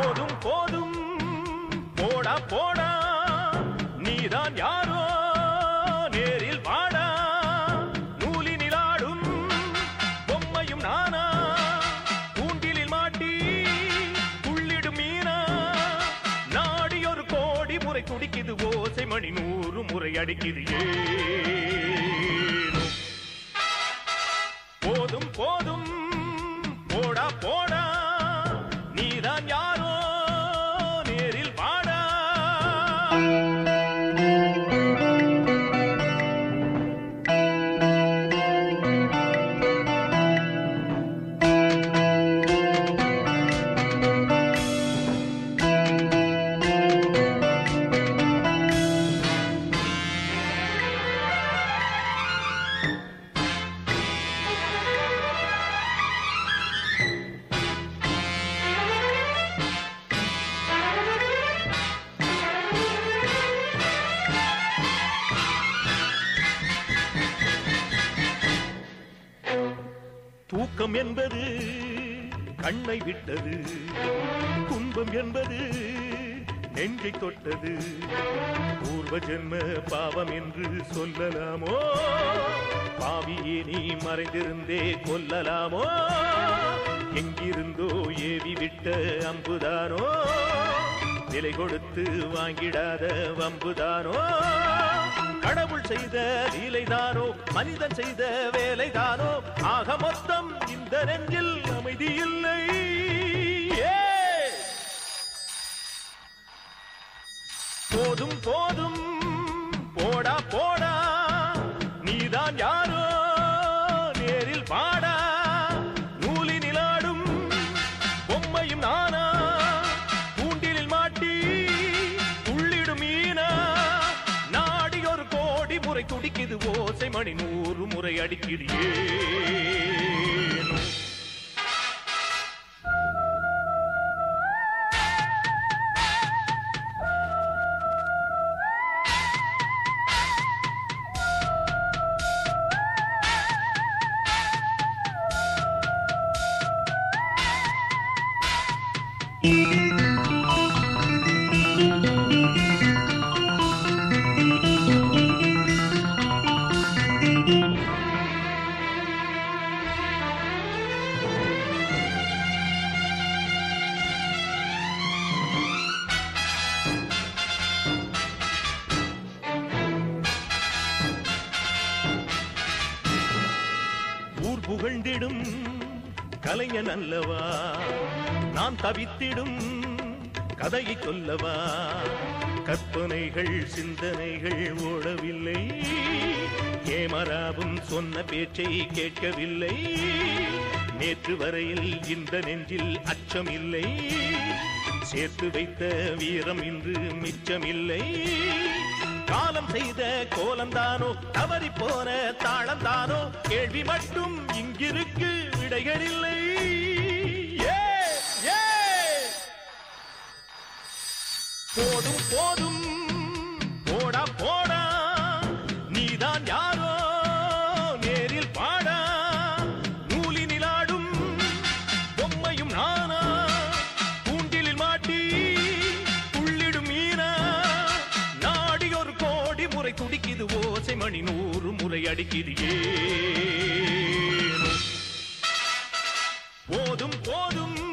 போதும் போதும் போடா போடா நீதான் யாரோ நேரில் வாடா நூலினில் ஆடும் பொம்மையும் நானா கூண்டிலில் மாட்டி துள்ளிடும் மீனா நாடி ஒரு கோடி முறை துடிக்குது ஓசை மணி நூறு முறை அடிக்குது ஏனோ போதும் போதும் போடா போடா நீதான் யாரோ நேரில் வாடா தூக்கம் என்பது கண்ணை விட்டது துன்பம் என்பது நெஞ்சை தொட்டது பூர்வ ஜென்ம பாவம் என்று சொல்லலாமோ பாவியே நீ மறைந்திருந்தே கொல்லலாமோ எங்கிருந்தோ ஏவி விட்ட அம்புதானோ விலை கொடுத்து வாங்கிடாத வம்புதானோ கடவுள் செய்த லீலைதானோ மனிதன் செய்த வேலைதானோ ஆக மொத்தம் இந்த நெஞ்சில் அமைதி இல்லை ஏ! போதும் போதும் போடா போடா நீதான் யாரோ நேரில் பாடா நூலினில் ஆடும் பொம்மையும் நானா கூண்டிலில் மாட்டி உள்ளிடும் மீனா நாடி ஒரு கோடி முறை துடிக்குது ஓசை மணி நூறு முறை அடிக்குது ஏனோ ஊர் புகழ்ந்திடும் கலைஞன் அல்லவா நான் தவித்திடும் கதையை சொல்லவா கற்பனைகள் சிந்தனைகள் ஓடவில்லை கேமராவும் சொன்ன பேச்சை கேட்கவில்லை நேற்று வரையில் இந்த நெஞ்சில் அச்சம் இல்லை சேர்த்து வைத்த வீரம் இன்று மிச்சமில்லை காலம் செய்த கோலம்தானோ தவறி போன தாளம்தானோ கேள்வி மட்டும் இங்கிருக்கு விடைகளில்லை ஏ, ஏ! போதும் போதும் போடா போடா நீதான் யாரோ நேரில் பாடா நூலினில் ஆடும் பொம்மையும் நானா கூண்டிலில் மாட்டி துள்ளிடும் மீனா நாடி ஒரு கோடி முறை துடிக்குது ஓசை மணி நூறு முறை அடிக்குது ஏனோ போதும் போதும்